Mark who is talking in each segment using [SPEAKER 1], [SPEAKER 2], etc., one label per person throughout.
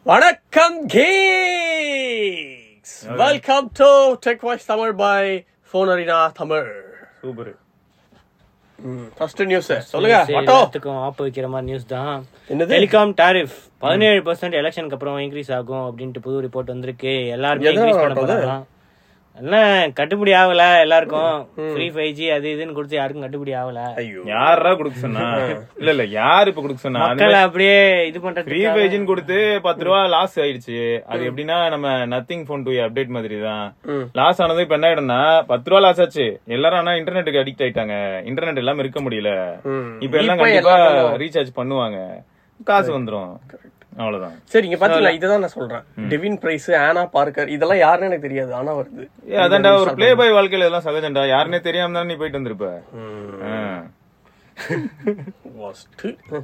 [SPEAKER 1] வணக்கம் geeks welcome to tech voice Tamil by phone arena Tamil
[SPEAKER 2] super
[SPEAKER 1] first news சொல்லுங்க
[SPEAKER 3] சரி,
[SPEAKER 1] auto
[SPEAKER 3] எல்லாத்துக்கும் ஆப் வைக்கிற மாதிரி நியூஸ் தான்
[SPEAKER 1] என்னது?
[SPEAKER 3] டெலிகாம் டாரிஃப் பதினேழு பர்சன்ட் எலெக்ஷனுக்கு அப்புறம் இன்க்ரீஸ் ஆகும் அப்படின்ட்டு புது ரிப்போர்ட் வந்திருக்கு எல்லாருமே
[SPEAKER 1] எதனால
[SPEAKER 3] இன்க்ரீஸ் பண்ண
[SPEAKER 1] ஆட்டோ அது?
[SPEAKER 3] போறாங்க எல்லாம் கட்டுப்படி ஆகல எல்லாருக்கும் ஃப்ரீ ஃபைவ் ஜி அது இதுன்னு கொடுத்து யாருக்கும் கட்டுப்படி ஆகல
[SPEAKER 1] ஐயோ
[SPEAKER 2] யாரா குடுக்க சொன்னா இல்ல இல்ல யாரு இப்ப குடுக்க சொன்னா
[SPEAKER 3] மக்கள் அப்படியே இது
[SPEAKER 2] ஃப்ரீ
[SPEAKER 3] பண்றது
[SPEAKER 2] பேஜின்னு கொடுத்து பத்து ரூபா லாஸ் ஆயிடுச்சு அது எப்படின்னா நம்ம நத்திங் போன் டூ அப்டேட் மாதிரி தான் லாஸ் ஆனது இப்ப என்ன ஆயிடும்னா பத்து ரூபா லாஸ் ஆச்சு எல்லாரும் ஆனா இன்டர்நெட்டுக்கு அடிக்ட் ஆயிட்டாங்க இன்டர்நெட் எல்லாம் இருக்க முடியல
[SPEAKER 1] ம்.
[SPEAKER 2] இப்ப எல்லாம்
[SPEAKER 1] இப்ப
[SPEAKER 2] கண்டிப்பா
[SPEAKER 1] எல்லாம் பண்ணுவாங்க.
[SPEAKER 2] ரீசார்ஜ் பண்ணுவாங்க காசு வந்துரும் அவ்வளவுதான்
[SPEAKER 1] சரி இங்க பாத்தீங்களா இதுதான் நான் சொல்றேன் டெவின் பிரைஸ் ஆனா பார்க்கர் இதெல்லாம் யாருன்னு எனக்கு தெரியாது ஆனா வருது
[SPEAKER 2] ஏ அதான்டா ஒரு ப்ளே பாய் வாழ்க்கையில இதெல்லாம் சகஜம்டா யாருன்னே தெரியாம தானே நீ போயிட்டு வந்திருப்ப ஆ.
[SPEAKER 1] Worst.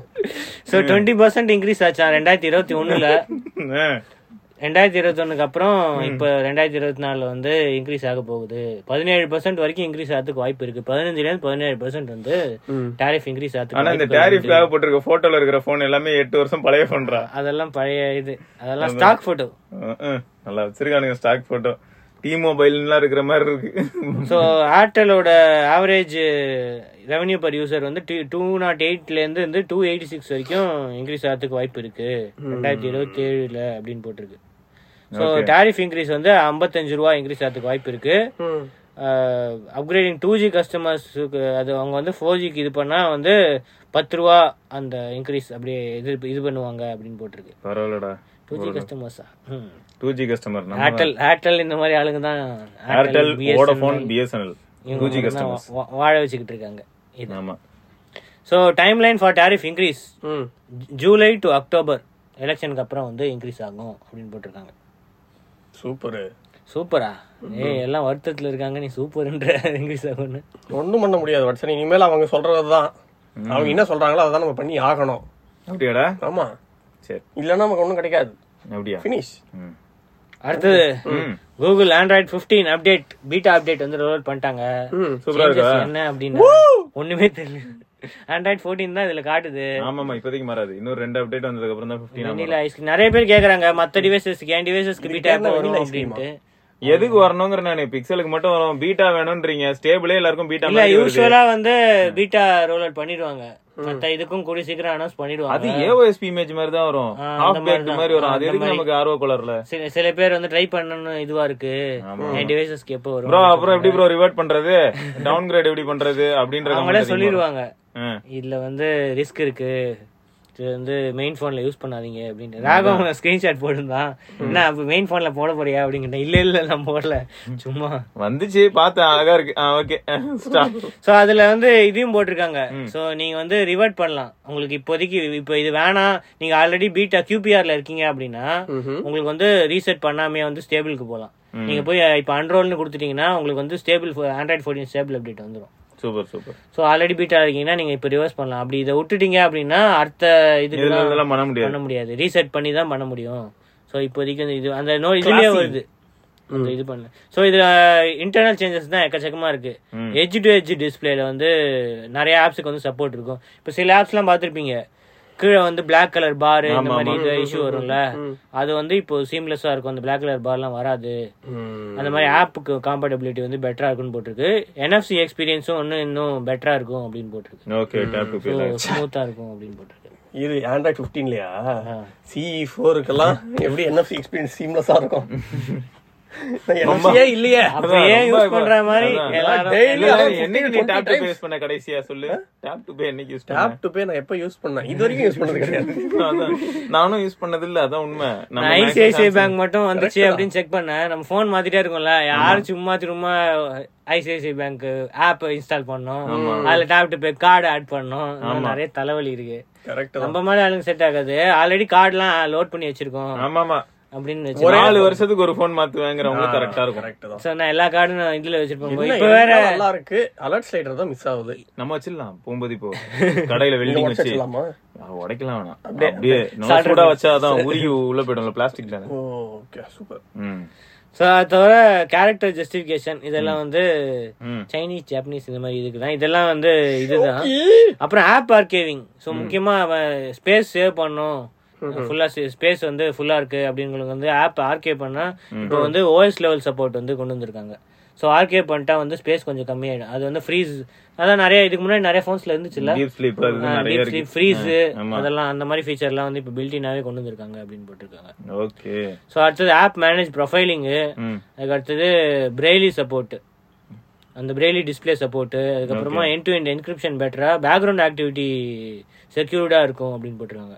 [SPEAKER 3] So twenty percent increase ஆச்சா ரெண்டாயிரத்தி இருபத்தி ஒண்ணுல
[SPEAKER 2] ஆ.
[SPEAKER 3] ரெண்டாயிரத்தி இருபத்தி ஒண்ணுக்கு அப்புறம் இப்ப ரெண்டாயிரத்தி இருபத்தி நாலுல வந்து இன்க்ரீஸ் ஆக போகுது பதினேழு பர்சன்ட் வரைக்கும் இன்க்ரீஸ் ஆகிறதுக்கு வாய்ப்பு இருக்கு பதினஞ்சுல இருந்து பதினேழு பர்சன்ட் வந்து டாரிஃப் இன்க்ரீஸ்
[SPEAKER 2] ஆனா
[SPEAKER 3] ஆகிறதுக்கு
[SPEAKER 2] இந்த
[SPEAKER 3] வாய்ப்புகள்
[SPEAKER 2] டேரிஃப்காக போட்டிருக்க போட்டோல இருக்கிற போன் எல்லாமே எட்டு வருஷம் பழைய போன்றா
[SPEAKER 3] அதெல்லாம் பழைய இது அதெல்லாம் ஸ்டாக் போட்டோ
[SPEAKER 2] நல்லா வச்சிருக்கானுங்க ஸ்டாக் போட்டோ டி மொபைல்லாம் இருக்கிற மாதிரி இருக்கு
[SPEAKER 3] ஸோ ஏர்டெலோட ஆவரேஜ் ரெவன்யூ பர் யூசர் வந்து டூ நாட் எயிட்லேருந்து வந்து டூ எயிட்டி சிக்ஸ் வரைக்கும் இன்க்ரீஸ் ஆகிறதுக்கு வாய்ப்பு இருக்கு ரெண்டாயிரத்தி இருபத்தி ஏழுல அப்படின்னு போட்டிருக்கு ஸோ டாரிஃப் இன்க்ரீஸ் வந்து ஐம்பத்தஞ்சு ரூபா இன்க்ரீஸ் ஆகிறதுக்கு வாய்ப்பு இருக்கு
[SPEAKER 1] ம்.
[SPEAKER 3] அப்கிரேடிங் டூ ஜி கஸ்டமர்ஸுக்கு அது அவங்க வந்து ஃபோர் ஜிக்கு இது பண்ணா வந்து பத்து ரூபா அந்த இன்க்ரீஸ் அப்படியே இது இது பண்ணுவாங்க அப்படின்னு போட்டிருக்கு
[SPEAKER 2] பரவாயில்லடா
[SPEAKER 3] டூ ஜி கஸ்டமர்ஸா
[SPEAKER 2] two G customer
[SPEAKER 3] Airtel Airtel இந்த மாதிரி ஆளுங்க தான்
[SPEAKER 2] Airtel
[SPEAKER 3] BSNL
[SPEAKER 2] Vodafone BSNL two G
[SPEAKER 3] இவங்க
[SPEAKER 2] கஸ்டமர்ஸ்
[SPEAKER 3] வா- வாழ வச்சுக்கிட்டு இருக்காங்க இது
[SPEAKER 2] ஆமா
[SPEAKER 3] so timeline for tariff increase
[SPEAKER 1] ம்.
[SPEAKER 3] ஜூலை டு அக்டோபர் எலெக்ஷனுக்கு அப்புறம் வந்து இன்க்ரீஸ் ஆகும் அப்படின்னு போட்டிருக்காங்க
[SPEAKER 1] சூப்பர்
[SPEAKER 3] சூப்பரா ஏய் எல்லாம் வருத்தத்துல இருக்காங்க நீ சூப்பர்ன்ற இன்க்ரீஸ் ஆகும்னு
[SPEAKER 1] ஒண்ணும் பண்ண முடியாது வட்சன் இனிமேல் அவங்க சொல்றதுதான் அவங்க என்ன சொல்றாங்களோ அதான் நம்ம பண்ணி ஆகணும்
[SPEAKER 2] அப்படியாடா
[SPEAKER 1] ஆமா
[SPEAKER 2] சரி
[SPEAKER 1] இல்லன்னா நமக்கு ஒண்ணும் கிடைக்காது
[SPEAKER 2] அப்படியா
[SPEAKER 1] பினிஷ்
[SPEAKER 2] ம்.
[SPEAKER 3] அடுத்தது
[SPEAKER 2] ம்.
[SPEAKER 3] Google Android 15 update beta update வந்து ரோல் பண்ணிட்டாங்க
[SPEAKER 1] ம்.
[SPEAKER 2] சூப்பரா இருக்கா
[SPEAKER 3] Changes என்ன அப்படின்னு ஒண்ணுமே தெரியல ஆண்ட்ராய்ட் 14 தான் இதுல காட்டுது
[SPEAKER 2] ஆமாமா இப்போதைக்கு மாறாது இன்னொரு ரெண்டு அப்டேட் வந்ததுக்கு அப்புறம் தான் 15 ஆமா
[SPEAKER 3] வெனிலா ஐஸ்கிரீம் நிறைய பேர் கேக்குறாங்க மத்த டிவைசஸ்க்கு என் டிவைசஸ்க்கு பீட்டா எப்போ
[SPEAKER 1] vanilla
[SPEAKER 3] வரும்
[SPEAKER 1] ice cream-ஆ?
[SPEAKER 3] அப்படின்ட்டு
[SPEAKER 2] எதுக்கு வரணுங்கிற நானு பிக்சலுக்கு மட்டும் வரும் பீட்டா வேணும்ன்றீங்க ஸ்டேபிளே எல்லாருக்கும் பீட்டா
[SPEAKER 3] இல்ல யூஸ்வலா வந்து பீட்டா ரோல் அவுட் பண்ணிடுவாங்க மத்த இதுக்கும் கூடிய சீக்கிரம் அனௌன்ஸ்
[SPEAKER 2] அது
[SPEAKER 3] பண்ணிடுவாங்க
[SPEAKER 2] ஏஓஎஸ்பி இமேஜ் மாதிரி தான் வரும்
[SPEAKER 3] ஆ,
[SPEAKER 2] ஹாஃப்
[SPEAKER 3] அந்த
[SPEAKER 2] பேக்
[SPEAKER 3] மாதிரி
[SPEAKER 2] மாதிரி வரும்
[SPEAKER 3] தான்.
[SPEAKER 2] அது
[SPEAKER 3] அந்த
[SPEAKER 2] எதுக்கு
[SPEAKER 3] மாதிரி.
[SPEAKER 2] நமக்கு ஆர்வ கலர்ல
[SPEAKER 3] சில சில பேர் வந்து ட்ரை பண்ணணும் இதுவா இருக்கு என் டிவைசஸ்க்கு எப்போ வரும்
[SPEAKER 2] ப்ரோ அப்புறம் எப்படி ப்ரோ ரிவர்ட் பண்றது டவுன் கிரேட் எப்படி பண்றது அப்படின்ற
[SPEAKER 3] அவங்களே சொல்லிடுவாங்க
[SPEAKER 2] ஆ.
[SPEAKER 3] இதுல வந்து ரிஸ்க் இருக்கு இது வந்து மெயின் போன்ல யூஸ் பண்ணாதீங்க அப்படின்ட்டு ராகம் ஸ்கிரீன்ஷாட் போட்டிருந்தான் என்ன அப்ப மெயின் போன்ல போட போறியா அப்படிங்கிட்ட இல்ல இல்ல நான் போடல சும்மா
[SPEAKER 2] வந்துச்சு பார்த்தேன் அழகா இருக்கு ஓகே ஸ்டாப்
[SPEAKER 3] சோ அதுல வந்து இதையும் போட்டிருக்காங்க சோ நீங்க வந்து ரிவர்ட் பண்ணலாம் உங்களுக்கு இப்போதைக்கு இப்போ இது வேணாம் நீங்க ஆல்ரெடி பீட்டா கியூபிஆர்ல இருக்கீங்க அப்படின்னா உங்களுக்கு வந்து ரீசெட் பண்ணாமே வந்து ஸ்டேபிளுக்கு போகலாம் நீங்க போய் இப்போ அன்ரோல்னு கொடுத்துட்டீங்கன்னா உங்களுக்கு வந்து stable Android fourteen stable update வந்துடும்
[SPEAKER 2] super super
[SPEAKER 3] so already beta இருக்கீங்கன்னா நீங்க இப்போ ரிவர்ஸ் பண்ணலாம் அப்படி இதை விட்டுட்டீங்க அப்படின்னா அடுத்த இதுக்கு
[SPEAKER 2] இதுல இதெல்லாம் பண்ண முடியாது
[SPEAKER 3] பண்ண முடியாது ரீசெட் பண்ணி தான் பண்ண முடியும் ஸோ இப்போதைக்கு வந்து இது அந்த நோ இதுலயே வருது அந்த இது பண்ணல ஸோ இதுல இன்டர்னல் சேஞ்சஸ் தான் எக்கச்சக்கமா இருக்கு எட்ஜ் டு எட்ஜ் டிஸ்பிளேல வந்து நிறைய ஆப்ஸுக்கு வந்து சப்போர்ட் இருக்கும் இப்போ சில ஆப்ஸ்லாம் பார்த்துருப்பீங்க கீழே வந்து பிளாக் கலர் பார் இந்த மாதிரி இது இஷ்யூ வரும்ல அது வந்து இப்போ சீம்லெஸ்ஸா இருக்கும் அந்த பிளாக் கலர் பார்லாம் வராது அந்த மாதிரி ஆப்புக்கு காம்பேட்டபிலிட்டி வந்து பெட்டரா இருக்குன்னு போட்டிருக்கு என்எஃப்சி எக்ஸ்பீரியன்ஸும் இன்னும் இன்னும் பெட்டரா இருக்கும் அப்படின்னு போட்டிருக்கு
[SPEAKER 2] ஓகே டேப் டு பே
[SPEAKER 3] ஸ்மூத்தா இருக்கும் அப்படின்னு போட்டிருக்கு
[SPEAKER 1] இது ஆண்ட்ராய்ட் பிப்டீன்லயா சிஇ ஃபோருக்கெல்லாம் எப்படி என்எஃப்சி எக்ஸ்பீரியன்ஸ் சீம்லெஸ்ஸா இருக்கும் என்எஃப்சியே இல்லையே
[SPEAKER 3] அப்படியே யூஸ் பண்ற மாதிரி எல்லாரும்
[SPEAKER 1] daily
[SPEAKER 2] என்னைக்கு நீ டேப் டு பே யூஸ் பண்ண கடைசியா சொல்லு டேப் டு பே என்னைக்கு யூஸ் பண்ண
[SPEAKER 1] டேப் டு பே நான் எப்ப யூஸ் பண்ணேன் இது வரைக்கும் யூஸ் பண்ணது கிடையாது
[SPEAKER 2] அதான். நானும் யூஸ் பண்ணது இல்ல அதான் உண்மை நம்ம
[SPEAKER 3] நான் ஐசிஐசிஐ பேங்க் மட்டும் வந்துச்சு அப்படின்னு செக் பண்ணேன் நம்ம ஃபோன் மாத்திட்டே இருக்கோம்ல யாரும் சும்மா திரும்ப ஐசிஐசிஐ பேங்க் ஆப் இன்ஸ்டால் பண்ணோம் அதுல tap to pay card add பண்ணோம் இன்னும் நிறைய தலைவலி இருக்கு
[SPEAKER 1] கரெக்ட்
[SPEAKER 3] நம்ம மாதிரி ஆளுங்க செட் ஆகாது ஆல்ரெடி கார்டுலாம் லோட் பண்ணி வச்சிருக்கோம்
[SPEAKER 2] ஆமாமா
[SPEAKER 3] அப்படின்னு
[SPEAKER 2] ஒரு
[SPEAKER 3] வச்சிருக்கோம்
[SPEAKER 2] நாலு வருஷத்துக்கு ஒரு போன் மாத்துவேங்கிறவங்களுக்கு கரெக்டா இருக்கும்
[SPEAKER 1] கரெக்ட் தான்
[SPEAKER 3] So, நான் எல்லா கார்டும் நான் இதுல வச்சிருப்பேன்
[SPEAKER 1] என்ன
[SPEAKER 3] இப்ப வேற
[SPEAKER 1] எல்லாம் நல்லா இருக்கு அலர்ட் ஸ்லைடர் தான் மிஸ் ஆகுது
[SPEAKER 2] நம்ம வச்சிடலாம் போகும்போது இப்போ கடையில வெல்டிங்
[SPEAKER 1] உடைச்சு
[SPEAKER 2] வச்சு
[SPEAKER 1] வச்சிடலாமா?
[SPEAKER 2] ஆ, உடைக்கலாம் வேணாம் அப்படியே நம்ம சூடா வச்சா அதான் உருகி உள்ள போயிடும்ல பிளாஸ்டிக் தானே
[SPEAKER 1] oh okay super
[SPEAKER 2] hmm
[SPEAKER 3] so அது தவிர கேரக்டர் ஜஸ்டிஃபிகேஷன் இதெல்லாம் வந்து
[SPEAKER 2] ம்.
[SPEAKER 3] சைனீஸ் ஜாப்பனீஸ் இந்த மாதிரி இதுக்கு தான் இதெல்லாம் வந்து இதுதான் அப்புறம் ஆப் ஆர்கேவிங் ஸோ முக்கியமா அவன் ஸ்பேஸ் சேவ் பண்ணும் ஃபுல்லா ஸ்பேஸ் வந்து ஃபுல்லா இருக்கு அப்படிங்களுக்கு வந்து ஆப் ஆர்கே பண்ணா இப்போ வந்து ஓஎஸ் லெவல் சப்போர்ட் வந்து கொண்டு வந்திருக்காங்க ஸோ ஆர்கே பண்ணிட்டா வந்து ஸ்பேஸ் கொஞ்சம் கம்மியாயிடும் அது வந்து ஃப்ரீஸ் அதான் நிறைய இதுக்கு முன்னாடி நிறைய ஃபோன்ஸ்ல இருந்துச்சுல்ல
[SPEAKER 2] டீப் ஸ்லீப் அது நிறைய இருக்கு
[SPEAKER 3] ஃப்ரீஸ்
[SPEAKER 2] ஆமா.
[SPEAKER 3] அதெல்லாம் அந்த மாதிரி ஃபீச்சர்லாம் வந்து இப்போ பில்டினாவே கொண்டு வந்திருக்காங்க அப்படின்னு போட்டிருக்காங்க
[SPEAKER 2] ஓகே
[SPEAKER 3] ஸோ அடுத்தது ஆப் மேனேஜ் ப்ரொஃபைலிங்கு
[SPEAKER 2] ம்
[SPEAKER 3] அதுக்கு அடுத்தது பிரெய்லி சப்போர்ட் அந்த பிரெய்லி டிஸ்ப்ளே சப்போர்ட் அதுக்கப்புறமா என் டு எண்ட் என்கிரிப்ஷன் பெட்டரா பேக்ரவுண்ட் ஆக்டிவிட்டி செக்யூர்டா இருக்கும் அப்படின்னு போட்டிருக்காங்க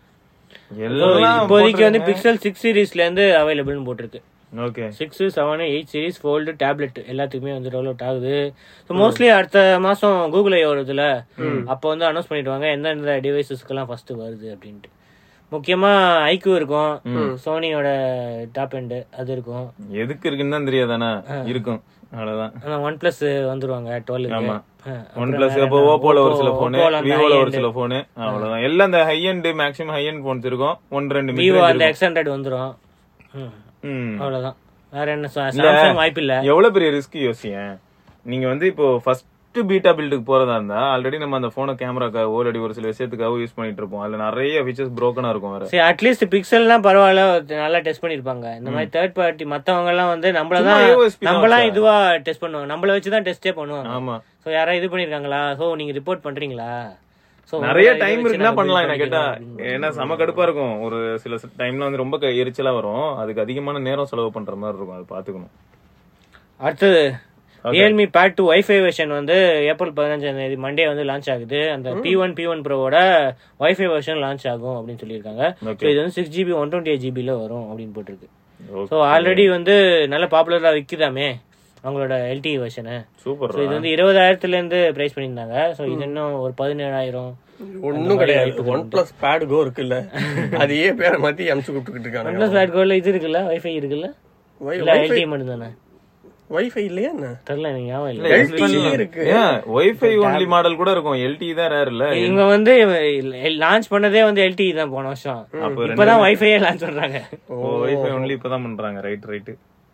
[SPEAKER 3] So,
[SPEAKER 2] எல்லாம்
[SPEAKER 3] இப்போதைக்கு வந்து பிக்சல் சிக்ஸ் சீரீஸ்ல இருந்து அவைலபிள்னு போட்டிருக்கு
[SPEAKER 2] okay
[SPEAKER 3] six seven eight series fold tablet எல்லாத்துக்குமே வந்து ரோல் அவுட் ஆகுது ஸோ மோஸ்ட்லி அடுத்த மாசம் கூகுள் ஐ வருதுல அப்போ வந்து அனௌன்ஸ் பண்ணிடுவாங்க எந்தெந்த டிவைசஸ்க்கெல்லாம் ஃபர்ஸ்ட் வருது அப்படின்ட்டு முக்கியமா ஐக்யூ இருக்கும் சோனியோட டாப் எண்டு அது இருக்கும்
[SPEAKER 2] எதுக்கு இருக்குன்னு தான் தெரியாதானே இருக்கும் அவ்வளவுதான்
[SPEAKER 3] ஆனா ஒன் பிளஸ் வந்துருவாங்க
[SPEAKER 2] ஆமா.
[SPEAKER 3] டுவெல்
[SPEAKER 2] ஒன் பிளஸ் அப்போ ஓப்போல ஒரு சில போனு விவோல ஒரு சில போனு அவ்வளவுதான் எல்லாம் இந்த high end maximum high end phones இருக்கும் ஒன்று ரெண்டு
[SPEAKER 3] விவோ
[SPEAKER 2] mid-range
[SPEAKER 3] அந்த
[SPEAKER 2] இருக்கும்.
[SPEAKER 3] எக்ஸ் ஹண்ட்ரட் வந்துரும் ம்,
[SPEAKER 2] ம்.
[SPEAKER 3] அவ்வளவுதான் வேற என்ன சாம்சங் வாய்ப்பு இல்ல
[SPEAKER 2] எவ்வளவு பெரிய ரிஸ்க் யோசியேன் நீங்க வந்து இப்போ ஃபர்ஸ்ட் பீட்டா பில்டுக்கு போறதா இருந்தா ஆல்ரெடி நம்ம அந்த போனை கேமராக்காகவோ இல்லாட்டி ஒரு சில விஷயத்துக்காக யூஸ் பண்ணிட்டு இருப்போம் அதுல நிறைய ஃபீச்சர்ஸ் broken-ஆ இருக்கும் வேற
[SPEAKER 3] சரி அட்லீஸ்ட் பிக்சல்லாம் பரவாயில்ல நல்லா டெஸ்ட் பண்ணிருப்பாங்க இந்த மாதிரி தேர்ட் பார்ட்டி மத்தவங்க எல்லாம் வந்து நம்மள தான்
[SPEAKER 2] சும்மா AOSP தான்
[SPEAKER 3] நம்மளாம்
[SPEAKER 2] வச்சா.
[SPEAKER 3] இதுவா டெஸ்ட் பண்ணுவாங்க நம்மள வச்சு தான் டெஸ்டே பண்ணுவாங்க
[SPEAKER 2] ஆமா
[SPEAKER 3] சோ யாராவது இது பண்ணிருக்காங்களா சோ நீங்க ரிப்போர்ட் பண்றீங்களா So,
[SPEAKER 2] நிறைய
[SPEAKER 3] உங்களை இதை
[SPEAKER 2] டைம்
[SPEAKER 3] வச்சு
[SPEAKER 2] இருக்குன்னா
[SPEAKER 3] நாங்க
[SPEAKER 2] பண்ணலாம்
[SPEAKER 3] build
[SPEAKER 2] என்ன கேட்டா
[SPEAKER 3] பண்ணிக்கிறோம் அப்படின்னு.
[SPEAKER 2] ஏன்னா செம கடுப்பா இருக்கும் ஒரு சில டைம்ல வந்து ரொம்ப க- எரிச்சலா வரும் அதுக்கு அதிகமான நேரம் செலவு பண்ற மாதிரி இருக்கும் அது பாத்துக்கணும்
[SPEAKER 3] அடுத்தது Realme pad two wifi version வந்து ஏப்ரல் பதினஞ்சாம் தேதி மண்டே வந்து லான்ச் ஆகுது அந்த பி ஒன் பி ஒன் ப்ரோவோட வைஃபை வெர்ஷன் லான்ச் ஆகும் அப்படின்னு சொல்லியிருக்காங்க
[SPEAKER 2] Okay.
[SPEAKER 3] ஸோ இது வந்து six GB one twenty eight ஜிபியில் வரும் அப்படின்னு போட்டிருக்கு
[SPEAKER 2] Okay.
[SPEAKER 3] ஸோ ஆல்ரெடி வந்து நல்ல பாப்புலராக விற்குதாமே அவங்களோட எல்டி வெர்ஷனு
[SPEAKER 2] சூப்பர்
[SPEAKER 3] ஸோ இது வந்து இருபதாயிரத்துல இருந்து பிரைஸ் பண்ணியிருந்தாங்க ஸோ இது இன்னும் ஒரு பதினேழாயிரம்
[SPEAKER 1] ஒண்ணும் கிடையாது ஒன் பிளஸ் பேட் கோ இருக்குல்ல அது ஏன் பேரை மாத்தி அமுச்சு கூப்பிட்டுக்கிட்டு இருக்காங்க
[SPEAKER 3] ஒன்பிளஸ் பேட் கோல்ல இது இருக்குல்ல வைஃபை இருக்குல்ல
[SPEAKER 1] வை-
[SPEAKER 3] இல்ல எல்டி மட்டும் தானே
[SPEAKER 1] வைஃபை இல்லையா என்ன
[SPEAKER 3] தெரியல எனக்கு ஞாபகம்
[SPEAKER 2] இல்ல,
[SPEAKER 3] இல்லை
[SPEAKER 1] LTE இருக்கு.
[SPEAKER 2] ஏன் ஒய்ஃபை ஒன்லி மாடல் கூட இருக்கும் எல்டி தான் ரேர் இல்ல
[SPEAKER 3] இவங்க வந்து லான்ச் பண்ணதே வந்து எல்டி தான் போன வருஷம்
[SPEAKER 2] அப்ப
[SPEAKER 3] இப்பதான் வைஃபையே லான்ச் பண்றாங்க
[SPEAKER 2] ஒய்ஃபை ஒன்லி இப்பதான் பண்றாங்க ரைட் ரைட்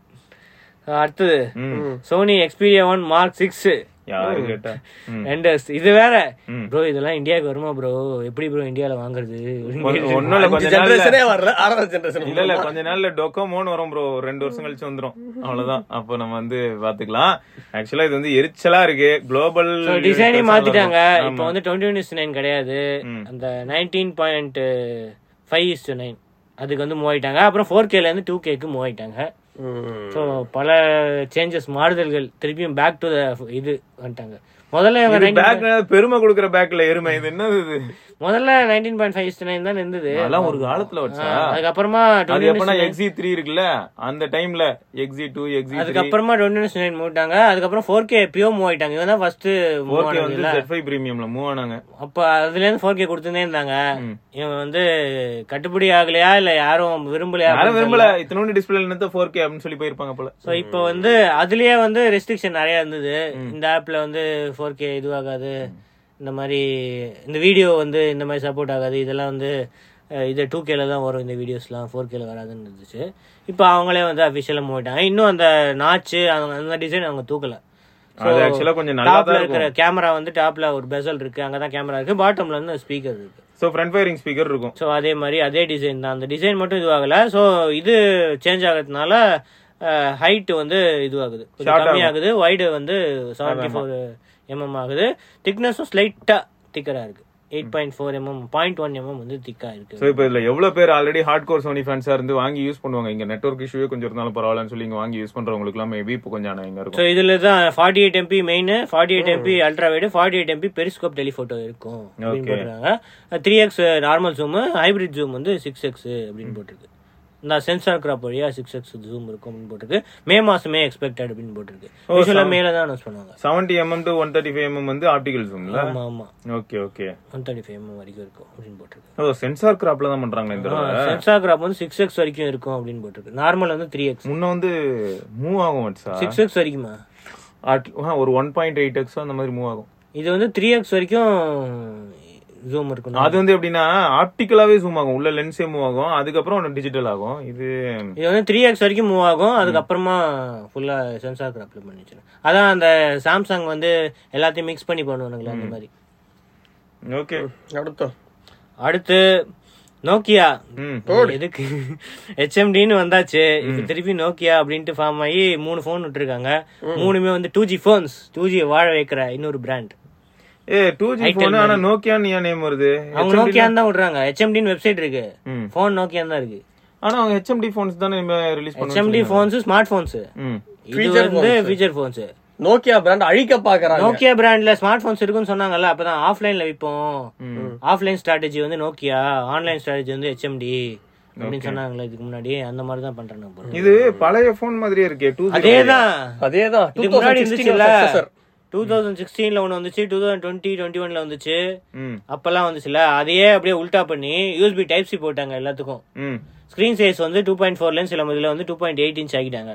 [SPEAKER 3] அடுத்தது
[SPEAKER 2] hmm
[SPEAKER 3] Sony Xperia one mark six
[SPEAKER 2] யாரு கேட்டா ம்.
[SPEAKER 3] எண்டர்ஸ் இது வேற
[SPEAKER 2] ம்.
[SPEAKER 3] ப்ரோ இதெல்லாம் இந்தியாவுக்கு வருமா ப்ரோ எப்படி ப்ரோ இந்தியால வாங்குறது
[SPEAKER 2] ஒண்ணு- ஒண்ணும் இல்ல கொஞ்ச நாள்ல
[SPEAKER 1] ஜெனரேஷனே வரல ஆறாவது ஜெனரேஷன்
[SPEAKER 2] இல்ல இல்ல கொஞ்ச நாள்ல டொக்கோமோன்னு வரும் ப்ரோ ரெண்டு வருஷம் கழிச்சு வந்துரும் அவ்வளவுதான் அப்போ நம்ம வந்து பாத்துக்கலாம் ஆக்சுவலா இது வந்து எரிச்சலா இருக்கு குளோபல்
[SPEAKER 3] டிசைனே மாத்திட்டாங்க இப்போ வந்து டுவெண்ட்டி நைன் கிடையாது அந்த nineteen point five is nine அதுக்கு வந்து மூவ் ஆயிட்டாங்க அப்புறம் ஃபோர் கேல இருந்து டூ கேக்கு மூவ் ஆயிட்டாங்க ஸோ பல சேஞ்சஸ் மாறுதல்கள் திருப்பியும் பேக் டு த இது வந்துட்டாங்க முதல்ல இவங்க 19
[SPEAKER 2] பேக் பெருமை கொடுக்குற பேக்ல எருமை இது என்னது இது
[SPEAKER 3] முதல்ல நைன்டீன் பாயிண்ட் ஃபைவ் நைன் தான் இருந்தது
[SPEAKER 2] அதெல்லாம் ஒரு காலத்துல வச்சா
[SPEAKER 3] அதுக்கப்புறமா
[SPEAKER 2] அது எப்பனா
[SPEAKER 3] 20
[SPEAKER 2] எக்ஸி த்ரீ இருக்குல்ல அந்த டைம்ல எக்ஸி டூ எக்ஸி த்ரீ
[SPEAKER 3] அதுக்கப்புறமா டுவெண்ட்டி நைன் மூவிட்டாங்க அதுக்கப்புறம் ஃபோர் கே பியோ மூவ் ஆயிட்டாங்க இவன் தான் ஃபர்ஸ்ட் மூவ்
[SPEAKER 2] ஓகே வந்து
[SPEAKER 3] ஆனது
[SPEAKER 2] ஜெட் ஃபைவ் பிரீமியம்ல மூவ் ஆனாங்க
[SPEAKER 3] அப்ப அதுல இருந்து ஃபோர் கே கொடுத்துட்டே இருந்தாங்க இவங்க வந்து கட்டுப்படி ஆகலையா இல்ல யாரும் விரும்பலையா
[SPEAKER 2] யாரும் விரும்பல இத்தனோண்டு டிஸ்பிளே நிறுத்த ஃபோர் கே அப்படின்னு சொல்லி போயிருப்பாங்க போல
[SPEAKER 3] சோ இப்போ வந்து அதுலயே வந்து ரெஸ்ட்ரிக்ஷன் நிறைய இருந்தது இந்த ஆப்ல வந்து ஃபோர் கே இதுவாகாது இந்த மாதிரி இந்த வீடியோ வந்து இந்த மாதிரி சப்போர்ட் ஆகாது இதெல்லாம் வந்து அஹ், இது டூ கேல தான் வரும் இந்த வீடியோஸ்லாம் ஃபோர் கேல வராதுன்னு இருந்துச்சு இப்போ அவங்களே வந்து அஃபிஷியலாக மூவிட்டாங்க இன்னும் அந்த நாச்சு அவங்க அந்த டிசைன் அவங்க தூக்கல
[SPEAKER 2] அது ஆக்சுவலா கொஞ்சம் நல்லா
[SPEAKER 3] டாப்ல
[SPEAKER 2] தான்
[SPEAKER 3] இருக்கிற
[SPEAKER 2] இருக்கும்
[SPEAKER 3] கேமரா வந்து டாப்ல ஒரு பெசல் இருக்கு அங்கதான் கேமரா இருக்கு பாட்டம்ல வந்து ஸ்பீக்கர் இருக்கு
[SPEAKER 2] சோ ஃப்ரண்ட் ஃபயரிங் ஸ்பீக்கர் இருக்கும்
[SPEAKER 3] ஸோ அதே மாதிரி அதே டிசைன் தான் அந்த டிசைன் மட்டும் இதுவாகல ஸோ இது சேஞ்ச் ஆகிறதுனால ஹைட் வந்து இதுவாகுது கொஞ்சம்
[SPEAKER 2] Short
[SPEAKER 3] கம்மியாகுது வைடு வந்து செவன்டி ஃபோர் எம்எம் ஆகுது திக்னஸும் ஸ்லைட்டா திக்கரா இருக்கு eight point four MM point one MM வந்து திக்கா இருக்கு
[SPEAKER 2] சோ இப்போ இதுல எவ்வளவு பேர் ஆல்ரெடி ஹார்ட் கோர் சோனி ஃபேன்ஸா இருந்து வாங்கி யூஸ் பண்ணுவாங்க இங்க நெட்வொர்க் இஷ்யூவே கொஞ்சம் இருந்தாலும் பரவாயில்லன்னு சொல்லி இங்க வாங்கி யூஸ் பண்றவங்களுக்கு எல்லாம் மேபி இப்போ கொஞ்சம் இங்க
[SPEAKER 3] ஸோ
[SPEAKER 2] இருக்கும்
[SPEAKER 3] இதுல தான் forty eight MP main forty eight MP ultra wide forty eight MP periscope telephoto இருக்கும் அப்படின்னு
[SPEAKER 2] Okay.
[SPEAKER 3] போட்டுருக்காங்க three X normal zoom hybrid zoom வந்து சிக்ஸ் எக்ஸ் அப்படின்னு போட்டிருக்கு இந்த சென்சார் கிராப் வழியா சிக்ஸ் எக்ஸ் ஜூம் இருக்கும் அப்படின்னு போட்டிருக்கு மே மாசமே எக்ஸ்பெக்டட் அப்படின்னு போட்டிருக்கு யூஸ்வலா மேல தான் அனௌன்ஸ் பண்ணுவாங்க
[SPEAKER 2] seventy MM to one thirty five MM வந்து ஆப்டிகல் ஜூம்ல
[SPEAKER 3] ஆமா ஆமா
[SPEAKER 2] okay okay
[SPEAKER 3] one thirty five MM வரைக்கும் இருக்கும் அப்படின்னு போட்டிருக்கு
[SPEAKER 2] ஓ சென்சார் கிராப்ல தான் பண்றாங்களா இந்த தடவை
[SPEAKER 3] சென்சார் கிராப் வந்து சிக்ஸ் எக்ஸ் வரைக்கும் இருக்கும் அப்படின்னு போட்டிருக்கு நார்மல் வந்து த்ரீ எக்ஸ்
[SPEAKER 2] முன்ன வந்து மூவ் ஆகும் வச்சா
[SPEAKER 3] சிக்ஸ் எக்ஸ் வரைக்குமா
[SPEAKER 2] ஒரு ஒன் பாயிண்ட் எயிட் எக்ஸ் அந்த மாதிரி மூவ் ஆகும்
[SPEAKER 3] இது வந்து த்ரீ எக்ஸ் வரைக்கும் ஜூம் இருக்கும்
[SPEAKER 2] அது வந்து எப்படின்னா ஆப்டிக்கலாவே ஜூம் ஆகும் உள்ள லென்ஸே மூவ் ஆகும் அதுக்கப்புறம் டிஜிட்டல் ஆகும் இது
[SPEAKER 3] இது வந்து த்ரீ எக்ஸ் வரைக்கும் மூவ் ஆகும் அதுக்கப்புறமா ஃபுல்லா சென்சார் கிராப்ல பண்ணிச்சு அதான் அந்த சாம்சங் வந்து எல்லாத்தையும் மிக்ஸ் பண்ணி பண்ணுவானுங்களே அந்த மாதிரி
[SPEAKER 2] ஓகே
[SPEAKER 1] அடுத்தோம்
[SPEAKER 3] அடுத்து நோக்கியா
[SPEAKER 2] ம்
[SPEAKER 3] எதுக்கு ஹெச்எம்டின்னு வந்தாச்சு இப்ப திருப்பி நோக்கியா அப்படின்ட்டு ஃபார்ம் ஆகி மூணு போன் விட்டுருக்காங்க மூணுமே வந்து two G phones two G வாழ வைக்கிற இன்னொரு brand
[SPEAKER 2] a two G phone ஆனா நோக்கியான்னு ஏன் நேம் வருது
[SPEAKER 3] அவங்க நோக்கியான்னு தான் விடுறாங்க ஹெச்எம்டின்னு வெப்சைட் இருக்கு
[SPEAKER 2] ம்.
[SPEAKER 3] போன் நோக்கியான்னு தான் இருக்கு
[SPEAKER 2] ஆனா அவங்க ஹெச்எம்டி போன்ஸ் தானே ரிலீஸ் பண்ணுவாங்க
[SPEAKER 3] HMD phones smart phones
[SPEAKER 2] hmm
[SPEAKER 3] இது வந்து ஃபீச்சர் போன்ஸ்
[SPEAKER 1] நோக்கியா பிராண்ட் அழிக்க பாக்குறாங்க
[SPEAKER 3] நோக்கியா பிராண்ட்ல ஸ்மார்ட் போன்ஸ் இருக்குன்னு சொன்னாங்கல்ல அப்பதான் ஆஃப்லைன்ல விற்போம் ஆஃப்லைன் ஸ்ட்ராட்டஜி வந்து நோக்கியா ஆன்லைன் ஸ்ட்ராட்டஜி வந்து ஹெச்எம்டி அப்படின்னு சொன்னாங்கல்ல இதுக்கு முன்னாடி அந்த மாதிரி தான் பண்றாங்க போல.
[SPEAKER 2] இது பழைய போன் மாதிரியே இருக்கே டூ
[SPEAKER 3] அதேதான்
[SPEAKER 1] அதேதான்
[SPEAKER 3] இதுக்கு முன்னாடி
[SPEAKER 1] 2016
[SPEAKER 3] இருந்துச்சுல்ல
[SPEAKER 1] successor.
[SPEAKER 3] டூ தௌசண்ட் சிக்ஸ்டீன்ல ஒன்று வந்துச்சு டூ தௌசண்ட் டுவெண்ட்டி டுவெண்ட்டி ஒன்ல வந்துச்சு
[SPEAKER 2] ம்
[SPEAKER 3] அப்பெல்லாம் வந்துச்சுல அதையே அப்படியே உல்டா பண்ணி யூஎஸ்பி டைப் சி போட்டாங்க எல்லாத்துக்கும்
[SPEAKER 2] ம்
[SPEAKER 3] ஸ்க்ரீன் சைஸ் வந்து டூ பாயிண்ட் ஃபோர்ல சில இதில் வந்து டூ பாயிண்ட் எயிட் இன்ச் ஆக்கிட்டாங்க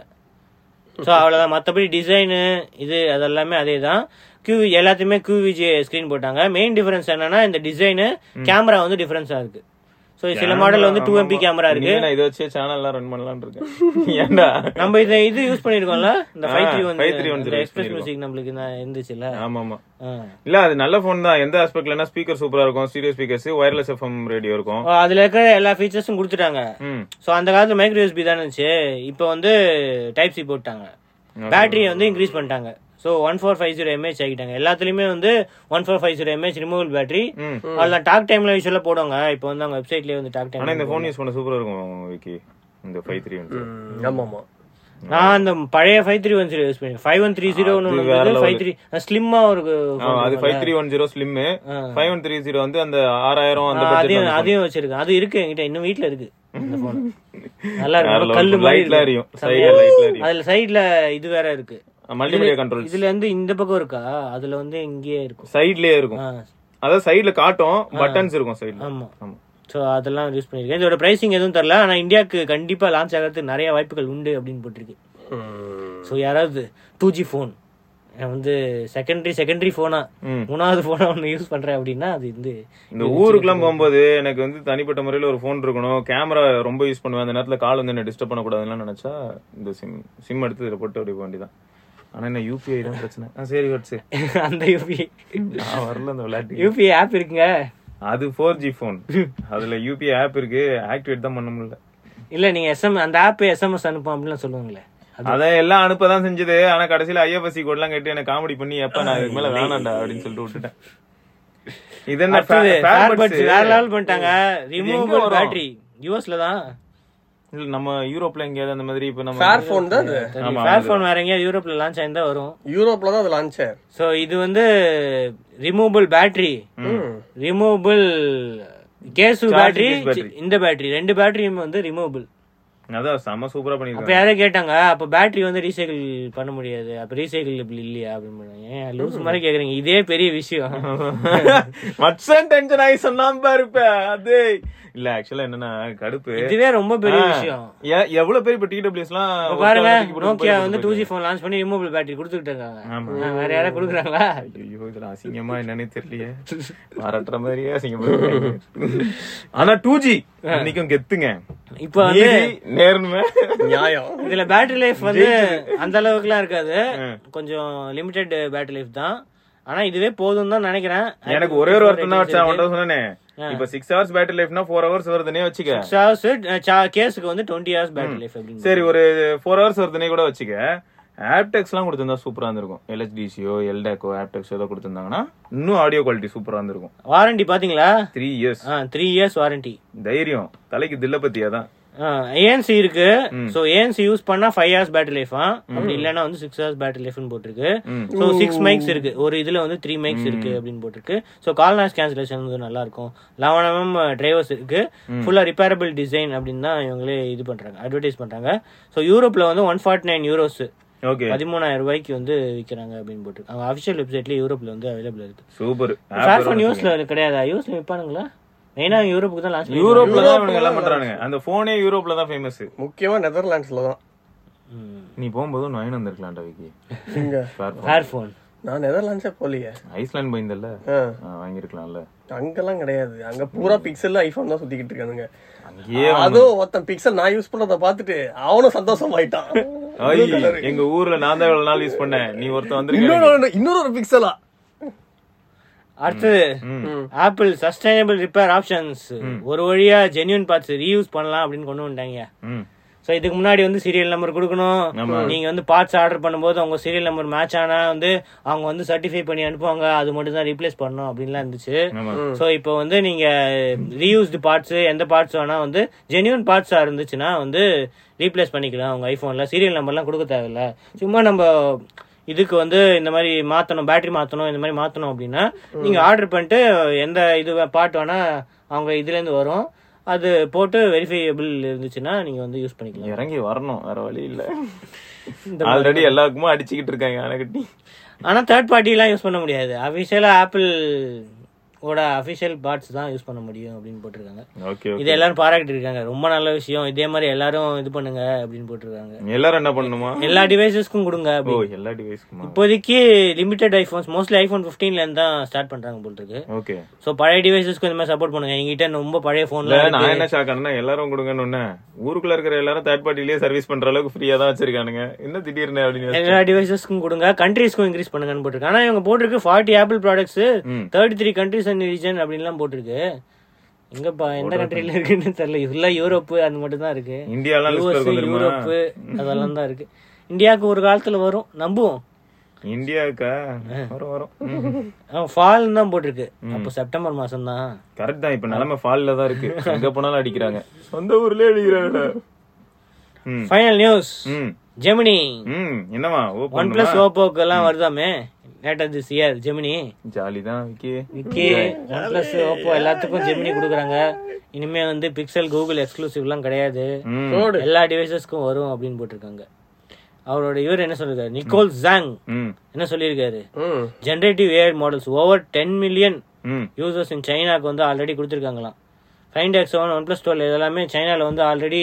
[SPEAKER 3] ஸோ அவ்வளோதான் மற்றபடி டிசைனு இது அதெல்லாமே அதே தான் கியூ எல்லாத்தையுமே QVGA ஸ்க்ரீன் போட்டாங்க மெயின் டிஃபரன்ஸ் என்னன்னா இந்த டிசைனு கேமரா வந்து டிஃபரன்ஸாக இருக்கு ஸோ சில மாடல் வந்து டூ எம்பி கேமரா இருக்கு
[SPEAKER 2] இனிமே நான் இதை வச்சு சேனல் எல்லாம் ரன் பண்ணலாம்னு இருக்கேன் ஏன்டா
[SPEAKER 3] நம்ம இதை இது யூஸ் பண்ணிருக்கோம்ல இந்த five three one
[SPEAKER 2] 531
[SPEAKER 3] Xpress music நம்மளுக்கு நான் இருந்துச்சுல்ல
[SPEAKER 2] ஆமா ஆமா
[SPEAKER 3] ஆ.
[SPEAKER 2] இல்ல அது நல்ல போன் தான் எந்த ஆஸ்பெக்ட்லனா ஸ்பீக்கர் சூப்பரா இருக்கும் stereo speakers wireless FM radio இருக்கும்
[SPEAKER 3] ஓ, அதுல இருக்கிற எல்லா ஃபீச்சர்ஸும் கொடுத்துட்டாங்க
[SPEAKER 2] ம்
[SPEAKER 3] ஸோ அந்த காலத்துல மைக்ரோ யூஎஸ்பி தானே இருந்துச்சு இப்போ வந்து டைப் சி போட்டாங்க பேட்டரியை வந்து இன்க்ரீஸ் பண்ணிட்டாங்க so one four five zero MAH ஆகிட்டாங்க எல்லாத்துலயுமே வந்து one four five zero MAH removal battery
[SPEAKER 2] hmm.
[SPEAKER 3] அதில் டாக் டைம்ல யூஸ்வலாக போடுவாங்க இப்போ வந்து அவங்க வெப்சைட்லேயே வந்து டாக்
[SPEAKER 2] ஆனா
[SPEAKER 3] டைம்
[SPEAKER 2] இந்த போன் யூஸ் பண்ண சூப்பரா இருக்கும் விக்கி இந்த ஃபைவ் த்ரீ வந்து
[SPEAKER 1] ம், ஆமா ஆமா
[SPEAKER 3] நான் அந்த பழைய five three one zero use பண்ணேன் ஃபைவ் ஒன் த்ரீ ஜீரோ
[SPEAKER 2] அது வேற
[SPEAKER 3] ஒன்று
[SPEAKER 2] level.
[SPEAKER 3] ஃபைவ் த்ரீ ஸ்லிம்மா ஒரு
[SPEAKER 2] ஆ, அது five three one zero slim five one three zero வந்து அந்த ஆறாயிரம் அந்த
[SPEAKER 3] ஆ,
[SPEAKER 2] பட்ஜெட்
[SPEAKER 3] அதையும் அதையும் வச்சிருக்கேன் அது இருக்கு என்கிட்ட இன்னும் வீட்ல இருக்கு அந்த போன் நல்லா இருக்கு நல்லா கல்லு மாதிரி
[SPEAKER 2] லைட்ல
[SPEAKER 3] இருக்கு.
[SPEAKER 2] எரியும் சைடுல லைட்ல எரியும்
[SPEAKER 3] அதுல சைடுல இது வேற இருக்கு
[SPEAKER 2] மல்டிமீடியா கண்ட்ரோல்
[SPEAKER 3] இதுல வந்து இந்த பக்கம் இருக்கா அதுல வந்து இங்கேயே இருக்கும்
[SPEAKER 2] சைட்லயே இருக்கும்
[SPEAKER 3] ஆ,
[SPEAKER 2] அதாவது சைடுல காட்டும் பட்டன்ஸ் இருக்கும் சைடுல
[SPEAKER 3] ஆமா
[SPEAKER 2] ஆமா
[SPEAKER 3] சோ அதெல்லாம் யூஸ் பண்ணிருக்கேன் இதோட பிரைசிங் எதுவும் தெரியல ஆனா இந்தியாவுக்கு கண்டிப்பா லான்ச் ஆகிறதுக்கு நிறைய வாய்ப்புகள் உண்டு அப்படின்னு போட்டிருக்கு
[SPEAKER 1] ம்.
[SPEAKER 3] சோ யாராவது டூ ஜி ஃபோன் வந்து செகண்டரி செகண்டரி போனா
[SPEAKER 2] ம்.
[SPEAKER 3] மூணாவது போனா ஒன்னு யூஸ் பண்றேன் அப்படின்னா அது வந்து
[SPEAKER 2] இந்த ஊருக்குலாம் போகும்போது எனக்கு வந்து தனிப்பட்ட முறையில ஒரு ஃபோன் இருக்கணும் கேமரா ரொம்ப யூஸ் பண்ணுவேன் அந்த நேரத்துல கால் வந்து என்ன டிஸ்டர்ப் பண்ணக்கூடாதுன்னு நினைச்சா இந்த சிம் சிம் எடுத்து இதில் போட்டு அப்படி போக வேண்டியதான் ஆனா என்ன யூபிஐ தான் பிரச்சனை ஆ, சரி வட்ஸ்
[SPEAKER 3] அந்த யூபிஐ
[SPEAKER 2] நான் வரல அந்த விளையாட்டு
[SPEAKER 3] யூபிஐ ஆப் இருக்குங்க
[SPEAKER 2] அது ஃபோர் ஜி ஃபோன் அதுல யூபிஐ ஆப் இருக்கு ஆக்டிவேட் தான் பண்ண முடியல
[SPEAKER 3] இல்ல நீங்க எஸ்எம் அந்த ஆப் எஸ்எம்எஸ் அனுப்பும் அப்படிலாம் சொல்லுவாங்களே
[SPEAKER 2] அதான் எல்லாம் அனுப்பதான் செஞ்சது ஆனா கடைசியில ஐஎஃப்எஸ்சி கோட்லாம் கேட்டு எனக்கு காமெடி பண்ணி எப்ப நான் இதுக்கு மேல வேணாம்டா அப்படின்னு சொல்லிட்டு விட்டுட்டேன் இது என்ன
[SPEAKER 3] அடுத்தது
[SPEAKER 2] fa- fair
[SPEAKER 3] Fairbuds
[SPEAKER 2] buds?
[SPEAKER 3] வேற லெவல் பண்ணிட்டாங்க
[SPEAKER 2] இது எங்க
[SPEAKER 3] ரிமூவபிள்
[SPEAKER 2] வரும்?
[SPEAKER 3] பேட்டரி யூஎஸ்ல தான்
[SPEAKER 2] இல்ல நம்ம யூரோப்ல எங்கேயாவது அந்த மாதிரி இப்ப நம்ம
[SPEAKER 1] ஃபேர் போன் தான் அது
[SPEAKER 2] ஆமா,
[SPEAKER 3] ஃபேர் ஃபோன் வேற எங்கேயாவது யூரோப்ல லான்ச் ஆயிருந்தா வரும்
[SPEAKER 1] யூரோப்ல தான் அது லான்ச்
[SPEAKER 3] சோ இது வந்து removable battery removable case
[SPEAKER 2] Charge
[SPEAKER 3] battery
[SPEAKER 2] case battery.
[SPEAKER 3] இந்த பேட்டரி ரெண்டு பேட்டரியும் வந்து ரிமூவபிள்
[SPEAKER 2] அதான் செம சூப்பரா
[SPEAKER 3] அப்ப
[SPEAKER 2] பண்ணிருக்காங்க
[SPEAKER 3] யாரோ கேட்டாங்க அப்ப பேட்டரி வந்து ரீசைக்கிள் பண்ண முடியாது அப்ப ரீசைக்கிள் இப்படி இல்லையா அப்படின்னு பண்ணாங்க. ஏன் லூஸ் மாதிரி கேக்குறீங்க இதே பெரிய விஷயம்
[SPEAKER 2] மச்சன் டென்ஷன் ஆகி சொன்னாம பாருப்ப அது இல்ல ஆக்சுவலா என்னன்னா கடுப்பு
[SPEAKER 3] இதுவே ரொம்ப பெரிய
[SPEAKER 2] ஆ,
[SPEAKER 3] விஷயம்
[SPEAKER 2] எ- எவ்வளவு பேர் இப்ப டிடபிள்யூஎஸ் எல்லாம்
[SPEAKER 3] இப்ப பாருங்க நோக்கியா வந்து டூ ஜி போன் லான்ச் பண்ணி ரிமூவபிள் பேட்டரி கொடுத்துக்கிட்டு இருக்காங்க
[SPEAKER 2] ஆமா.
[SPEAKER 3] ஆ, வேற யாராவது கொடுக்குறாங்களா
[SPEAKER 2] ஐயோ இதுல அசிங்கமா என்னன்னு தெரியலையே பாராட்டுற மாதிரியே அசிங்கமா ஆனா டூ ஜி இன்னைக்கும் கெத்துங்க
[SPEAKER 3] இப்ப வந்து
[SPEAKER 2] நீதி, நேர்மை
[SPEAKER 1] நியாயம்
[SPEAKER 3] இதுல பேட்டரி லைஃப் வந்து அந்த அளவுக்குலாம் இருக்காது கொஞ்சம் லிமிடெட் பேட்டரி லைஃப் தான் ஆனா இதுவே போதும் தான் நினைக்கிறேன்
[SPEAKER 2] எனக்கு ஒரே ஒரு வருத்தம் தான் வச்சா அவன்கிட்ட சொன்னேனே இப்ப சிக்ஸ் ஹவர்ஸ் பேட்டரி லைஃப்னா ஃபோர் ஹவர்ஸ் வருதுனே வச்சுக்க
[SPEAKER 3] கேஸுக்கு வந்து டுவெண்ட்டி ஹவர்ஸ் பேட்டரி லைஃப் அப்படின்னு
[SPEAKER 2] சரி ஒரு ஃபோர் ஹவர்ஸ் வருதுனே கூட வச்சுக்க ஆப்டெக்ஸ் எல்லாம் கொடுத்திருந்தா சூப்பரா இருந்திருக்கும் எல்ஹெச்டிசியோ எல்டாக்கோ ஆப்டெக்ஸ் ஏதோ கொடுத்திருந்தாங்கன்னா இன்னும் ஆடியோ குவாலிட்டி சூப்பரா இருந்திருக்கும்
[SPEAKER 3] வாரண்டி பாத்தீங்களா
[SPEAKER 2] three years
[SPEAKER 3] three years warranty
[SPEAKER 2] தைரியம் தலைக்கு தில்ல பத்தியா தான்
[SPEAKER 3] ஏஎன்சி இருக்கு சோ ஏஎன்சி யூஸ் பண்ணா ஃபைவ் ஹவர்ஸ் பேட்டரி லைஃப் அப்படி இல்லனா வந்து சிக்ஸ் ஹவர்ஸ் பேட்டரி லைஃப்னு போட்டிருக்கு சோ சிக்ஸ் மைக்ஸ் இருக்கு ஒரு இதுல வந்து த்ரீ மைக்ஸ் இருக்கு அப்படின்னு போட்டிருக்கு சோ கால் நாய்ஸ் கேன்சலேஷன் வந்து நல்லா இருக்கும் லெவன் எம்எம் டிரைவர்ஸ் இருக்கு ஃபுல்லா ரிப்பேரபிள் டிசைன் அப்படின்னு தான் இவங்களே இது பண்றாங்க அட்வர்டைஸ் பண்றாங்க சோ யூரோப்ல வந்து one forty nine euros
[SPEAKER 2] okay
[SPEAKER 3] பதிமூணாயிரம் ரூபாய்க்கு வந்து விக்கிறாங்க அப்படின்னு போட்டு அவங்க அபிஷியல் வெப்சைட்ல யூரோப்ல வந்து அவைலபிள் இருக்கு
[SPEAKER 2] சூப்பர்
[SPEAKER 3] ஃபேர்ஃபோன் யூஸ்ல கிடையாதா யூஸ்ல விற்பானுங்களா மெயினா யூரோப்புக்கு தான் லான்ச்
[SPEAKER 2] யூரோப்ல தான் இவனுங்க எல்லாம் பண்றானுங்க அந்த போனே யூரோப்ல தான் ஃபேமஸ்
[SPEAKER 1] முக்கியமா நெதர்லாண்ட்ஸ்ல தான்
[SPEAKER 2] நீ போகும்போது நொயன் வந்திருக்கலாம்டா விக்கி
[SPEAKER 1] இங்க
[SPEAKER 3] ஃபேர்ஃபோன்
[SPEAKER 1] நான் நெதர்லாண்ட்ஸே போலியே
[SPEAKER 2] ஐஸ்லாண்ட் போயிருந்தல்ல
[SPEAKER 1] ஆ.
[SPEAKER 2] ஆ, வாங்கியிருக்கலாம்ல
[SPEAKER 1] அங்கெல்லாம் கிடையாது அங்க பூரா பிக்சல் ஐபோன் தான் சுத்திக்கிட்டு இருக்கானுங்க
[SPEAKER 2] அங்கேயே
[SPEAKER 1] அதுவும் ஒருத்தன் பிக்சல் நான் யூஸ் பண்றத பாத்துட்டு அவனும் சந்தோஷமாயிட்டான்
[SPEAKER 2] ஐய், எங்க ஊர்ல நான் தான் இவ்வளவு நாள் யூஸ் பண்ணேன் நீ ஒருத்தன் வந்திருக்க
[SPEAKER 1] இன்னொரு இன்னொரு ஒரு பிக்சலா
[SPEAKER 3] அடுத்தது
[SPEAKER 2] ம்.
[SPEAKER 3] ஆப்பிள் சஸ்டைனபிள் ரிப்பேர் ஆப்ஷன்ஸ் ஒரு வழியா ஜென்யூன் பார்ட்ஸ் ரீயூஸ் பண்ணலாம் அப்படின்னு கொண்டு வந்துட்டாங்க
[SPEAKER 2] ம்.
[SPEAKER 3] ஸோ இதுக்கு முன்னாடி வந்து சீரியல் நம்பர் கொடுக்கணும் நீங்க வந்து பார்ட்ஸ் ஆர்டர் பண்ணும்போது உங்க சீரியல் நம்பர் மேட்ச் ஆனா வந்து அவங்க வந்து சர்டிஃபை பண்ணி அனுப்புவாங்க அது மட்டும் தான் ரீப்ளேஸ் பண்ணணும் அப்படின்லாம் இருந்துச்சு
[SPEAKER 2] ஆமா.
[SPEAKER 3] ஸோ இப்போ வந்து நீங்க ரீயூஸ்டு பார்ட்ஸ் எந்த பார்ட்ஸ் வேணா வந்து ஜென்யூன் பார்ட்ஸா இருந்துச்சுன்னா வந்து ரீப்ளேஸ் பண்ணிக்கலாம் உங்க ஐபோன்ல சீரியல் நம்பர்லாம் கொடுக்க தேவையில்ல சும்மா நம்ம இதுக்கு வந்து இந்த மாதிரி மாத்தணும் பேட்டரி மாத்தணும் இந்த மாதிரி மாத்தணும் அப்படின்னா நீங்க ஆர்டர் பண்ணிட்டு எந்த இது பார்ட் வேணா அவங்க இதுல இருந்து வரும் அது போட்டு வெரிஃபையபிள் இருந்துச்சுன்னா நீங்க வந்து யூஸ் பண்ணிக்கலாம்
[SPEAKER 2] இறங்கி வரணும் வேற வழி இல்ல ஆல்ரெடி எல்லாருக்குமே அடிச்சுக்கிட்டு இருக்காங்க அணைக்கட்டி
[SPEAKER 3] ஆனா தேர்ட் பார்ட்டி எல்லாம் யூஸ் பண்ண முடியாது அபிஷியலா ஆப்பிள் ஓட அபிஷியல் பார்ட்ஸ் தான் யூஸ் பண்ண முடியும் அப்படின்னு போட்டிருக்காங்க
[SPEAKER 2] ஓகே
[SPEAKER 3] இது எல்லாரும் பாராட்டிட்டு இருக்காங்க ரொம்ப நல்ல விஷயம் இதே மாதிரி எல்லாரும் இது பண்ணுங்க அப்படின்னு போட்டிருக்காங்க
[SPEAKER 2] எல்லாரும் என்ன பண்ணணுமா
[SPEAKER 3] எல்லா டிவைசஸ்க்கும் கொடுங்க
[SPEAKER 2] ஓ
[SPEAKER 3] அப்படி.
[SPEAKER 2] எல்லா டிவைஸ்க்குமா
[SPEAKER 3] இப்போதைக்கு லிமிடெட் ஐபோன்ஸ் மோஸ்ட்லி ஐபோன் 15 ல இருந்து தான் ஸ்டார்ட் பண்றாங்க போல் இருக்கு
[SPEAKER 2] ஓகே
[SPEAKER 3] சோ பழைய டிவைசஸ்க்கு இந்த மாதிரி சப்போர்ட் பண்ணுங்க எங்ககிட்ட ரொம்ப பழைய
[SPEAKER 2] இல்ல
[SPEAKER 3] போன்ல
[SPEAKER 2] நான் என்ன ஷாக் ஆனா எல்லாரும் கொடுங்கன்னு ஒண்ணு ஊருக்குள்ள இருக்கிற எல்லாரும் தேர்ட் பார்ட்டிலேயே சர்வீஸ் பண்ற அளவுக்கு ஃப்ரீயா தான் வச்சிருக்கானுங்க என்ன திடீர்னு அப்படின்னு
[SPEAKER 3] எல்லா டிவைசஸ்க்கும் கொடுங்க கண்ட்ரீஸ்க்கும் இன்க்ரீஸ் பண்ணுங்கன்னு போட்டிருக்கு ஆனா இவங்க போட்டிருக்கு forty Apple products
[SPEAKER 2] hmm.
[SPEAKER 3] Thirty three countries and region அப்படின்லாம் போட்டிருக்கு எங்கப்பா எந்த கண்ட்ரில இருக்குன்னு தெரியல ஃபுல்லா யூரோப்பு அது மட்டும் தான் இருக்கு
[SPEAKER 2] இந்தியாலாம் லிஸ்ட்
[SPEAKER 3] யூஎஸ்
[SPEAKER 2] வந்துருமா
[SPEAKER 3] யூரோப்பு அதெல்லாம் தான் இருக்கு இந்தியாவுக்கு ஒரு காலத்துல வரும் நம்புவோம்
[SPEAKER 2] இந்தியாவுக்கா வரும் வரும்
[SPEAKER 3] ஃபால் தான் போட்டிருக்கு அப்போ செப்டம்பர் மாசம் தான்
[SPEAKER 2] கரெக்ட் தான் இப்ப நிலைமை ஃபால்ல தான் இருக்கு எங்க போனாலும் அடிக்கிறாங்க சொந்த ஊர்லயே அடிக்கிறாங்க ம்
[SPEAKER 3] ஃபைனல் நியூஸ்
[SPEAKER 2] ம்
[SPEAKER 3] ஜெமினி
[SPEAKER 2] ம் என்னவா ஓ
[SPEAKER 3] ஒன் பிளஸ் ஓப்போக்கு எல்லாம் வருதாமே later this year Gemini
[SPEAKER 2] jolly தான் விக்கி
[SPEAKER 3] விக்கி ஒன் பிளஸ் ஓப்போ எல்லாத்துக்கும் ஜெமினி கொடுக்குறாங்க இனிமே வந்து பிக்சல் கூகுள் எக்ஸ்க்ளூசிவ்லாம் கிடையாது
[SPEAKER 2] ம்
[SPEAKER 1] போடு
[SPEAKER 3] எல்லா டிவைசஸ்க்கும் வரும் அப்படின்னு போட்டிருக்காங்க அவரோட இவர் என்ன சொல்லிருக்காரு நிக்கோல் ஜாங்
[SPEAKER 2] ம்
[SPEAKER 3] என்ன சொல்லியிருக்காரு
[SPEAKER 1] ம்
[SPEAKER 3] generative AI models over ten million
[SPEAKER 2] hmm
[SPEAKER 3] users in சைனாக்கு வந்து ஆல்ரெடி கொடுத்துருக்காங்களாம் Find X seven OnePlus twelve இதெல்லாமே சைனாவில் வந்து ஆல்ரெடி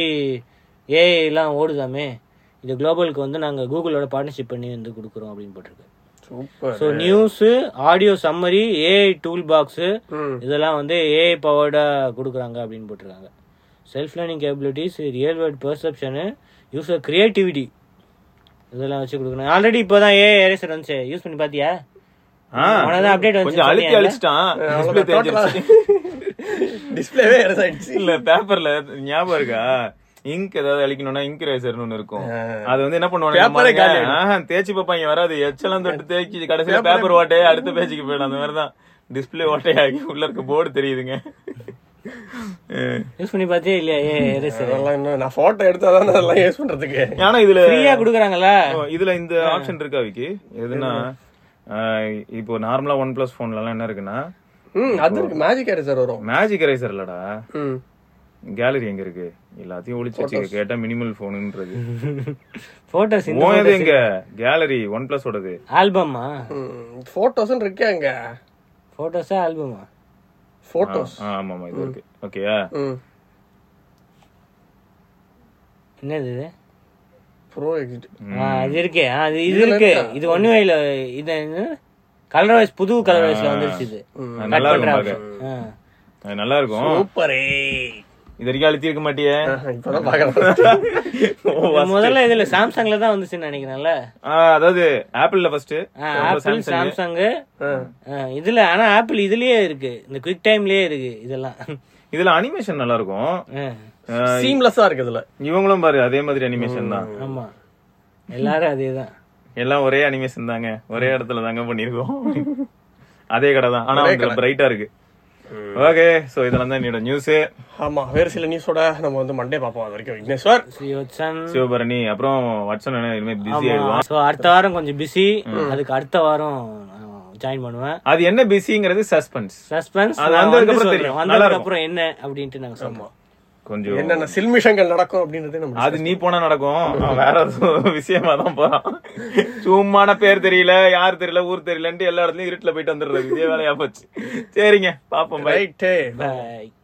[SPEAKER 3] ஏஐலாம் ஓடுதாமே இது குளோபலுக்கு வந்து நாங்கள் கூகுளோட பார்ட்னர்ஷிப் பண்ணி வந்து கொடுக்குறோம் அப்படின்னு போட்டிருக்கு
[SPEAKER 1] super
[SPEAKER 3] so news audio summary AI tool box
[SPEAKER 1] ம்
[SPEAKER 3] இதெல்லாம் வந்து ஏஐ பவர்டாக கொடுக்குறாங்க அப்படின்னு போட்டிருக்காங்க self learning capabilities real world perception user creativity இதெல்லாம் வச்சு கொடுக்கணும் ஆல்ரெடி இப்போ தான் ஏஐ எரேசர் வந்துச்சு யூஸ் பண்ணி பார்த்தியா
[SPEAKER 2] ஆ
[SPEAKER 3] உனதான் update வந்துச்சு
[SPEAKER 2] கொஞ்சம் அழுத்தி
[SPEAKER 3] சொன்னியா?
[SPEAKER 2] அழிச்சிட்டான் டிஸ்பிளே தெரிஞ்சிருச்சு
[SPEAKER 1] டிஸ்பிளேவே எரசாயிடுச்சு
[SPEAKER 2] இல்ல பேப்பர்ல ஞாபகம் இருக்கா இங்க் ஏதாவது அழிக்கணும்னா இங்க் ரேசர்னு ஒண்ணு இருக்கும் அது வந்து என்ன
[SPEAKER 1] Paper ஏ காலி
[SPEAKER 2] பண்ணுவாங்க ஆஹா, தேய்ச்சி பார்ப்பாங்க வராது எச்செல்லாம் தொட்டு தேய்ச்சி கடைசியில பேப்பர் ஓட்டே அடுத்த பேஜுக்கு போயிடும் அந்த மாதிரிதான் டிஸ்பிளே ஓட்டையாகி உள்ள இருக்க போர்டு தெரியுதுங்க அஹ்.
[SPEAKER 3] யூஸ் பண்ணி பார்த்தியா இல்லையா ஏ எரேசர்
[SPEAKER 1] அதெல்லாம் இன்னும் நான் போட்டோ எடுத்தாதான் அதெல்லாம் யூஸ் பண்றதுக்கு
[SPEAKER 2] ஆனா இதுல
[SPEAKER 3] ஃப்ரீயா கொடுக்குறாங்கல்ல
[SPEAKER 2] ஓ, இதுல இந்த ஆப்ஷன் இருக்கா விக்கி எதுனா ஆஹ், இப்போ நார்மலா ஒன் பிளஸ் போன்ல எல்லாம் என்ன இருக்குன்னா
[SPEAKER 1] ம் அது இருக்கு மேஜிக் எரேசர் வரும்
[SPEAKER 2] மேஜிக் எரேசர் இல்லடா
[SPEAKER 1] ம்
[SPEAKER 2] கேலரி எங்க இருக்கு எல்லாத்தையும் ஒளிச்சு வச்சுக்க கேட்டா மினிமல் போனுன்றது
[SPEAKER 3] போட்டோஸ் இந்த
[SPEAKER 2] உன் இது எங்க கேலரி ஒன் பிளஸ் ஓடது
[SPEAKER 3] ஆல்பமா
[SPEAKER 1] ம் போட்டோஸ் இருக்கே அங்க
[SPEAKER 3] போட்டோஸா ஆல்பமா
[SPEAKER 1] போட்டோஸ்
[SPEAKER 2] ஆ, ஆமா ஆமா இது இருக்கு ஓகேயா
[SPEAKER 1] ம்
[SPEAKER 3] என்னது இது
[SPEAKER 1] ப்ரோ எக்ஸிட்
[SPEAKER 3] ஆ, அது இருக்கே ஆ, அது இது இருக்கு இது ஒண்ணு இல்ல இது கலர் வைஸ் புது கலர் வைஸ்ல வந்துருச்சு இது
[SPEAKER 2] அது நல்லா இருக்கும் பாக்க
[SPEAKER 3] ஆ.
[SPEAKER 2] அது நல்லா இருக்கும்
[SPEAKER 1] சூப்பரே
[SPEAKER 2] இது வரைக்கும் அழுத்தி இருக்க மாட்டியே
[SPEAKER 1] இப்பதான் பாக்குறேன்
[SPEAKER 3] இது முதல்ல இதுல சாம்சங்ல தான் வந்துச்சுன்னு நினைக்கிறேன்ல
[SPEAKER 2] ஆ, அதாவது ஆப்பிள்ல ஃபர்ஸ்ட்
[SPEAKER 3] ஆப்பிள் சாம்சங் இதுல ஆனா ஆப்பிள் இதுலயே இருக்கு இந்த குவிக் டைம்லயே இருக்கு இதெல்லாம்
[SPEAKER 2] இதுல அனிமேஷன் நல்லா இருக்கும்
[SPEAKER 3] ஆ,
[SPEAKER 1] சீம்லெஸ்ஸா இருக்கு இதுல
[SPEAKER 2] இவங்களும் பாரு அதே மாதிரி அனிமேஷன் தான்
[SPEAKER 3] ஆமா எல்லாரும் அதேதான்
[SPEAKER 2] எல்லாம் ஒரே அனிமேஷன் தாங்க ஒரே இடத்துல தாங்க பண்ணிருக்கோம் அதே கடை தான் ஆனா வந்து பிரைட்டா இருக்கு ஓகே சோ இதெல்லாம் தான் என்னோட நியூஸ்
[SPEAKER 1] ஆமா வேறு சில நியூஸோட நம்ம வந்து மண்டே பார்ப்போம் அது வரைக்கும் விக்னேஸ்வர்
[SPEAKER 3] ஸ்ரீவத்சன்
[SPEAKER 2] சிவபரணி அப்புறம் வாட்சன் என்ன இனிமே பிஸி ஆயிடுவான்
[SPEAKER 3] சோ அடுத்த வாரம் கொஞ்சம் பிஸி அதுக்கு அடுத்த வாரம் ஜாயின் பண்ணுவேன்
[SPEAKER 2] அது என்ன பிஸிங்கிறது சஸ்பென்ஸ்
[SPEAKER 3] சஸ்பென்ஸ்
[SPEAKER 2] அது வந்ததுக்கு அப்புறம் தெரியும். நல்லா
[SPEAKER 3] வந்ததுக்கு
[SPEAKER 2] இருக்கும்.
[SPEAKER 3] அப்புறம் என்ன அப்படின்ட்டு நாங்க சொல்றோம்
[SPEAKER 2] கொஞ்சம்
[SPEAKER 1] என்னென்ன சில்மிஷங்கள் நடக்கும் அப்படின்றதே நம்ம
[SPEAKER 2] அது நீ போனா நடக்கும் அவன் வேற எதுவும் விஷயமா தான் போறான் சும்மான பேர் தெரியல யார் தெரியல ஊர் தெரியலன்ட்டு எல்லா இடத்துலயும் இருட்டுல போயிட்டு வந்துடுறது இதே வேலையா போச்சு சரிங்க பாப்போம் பை
[SPEAKER 1] ரைட்டே
[SPEAKER 3] பாய்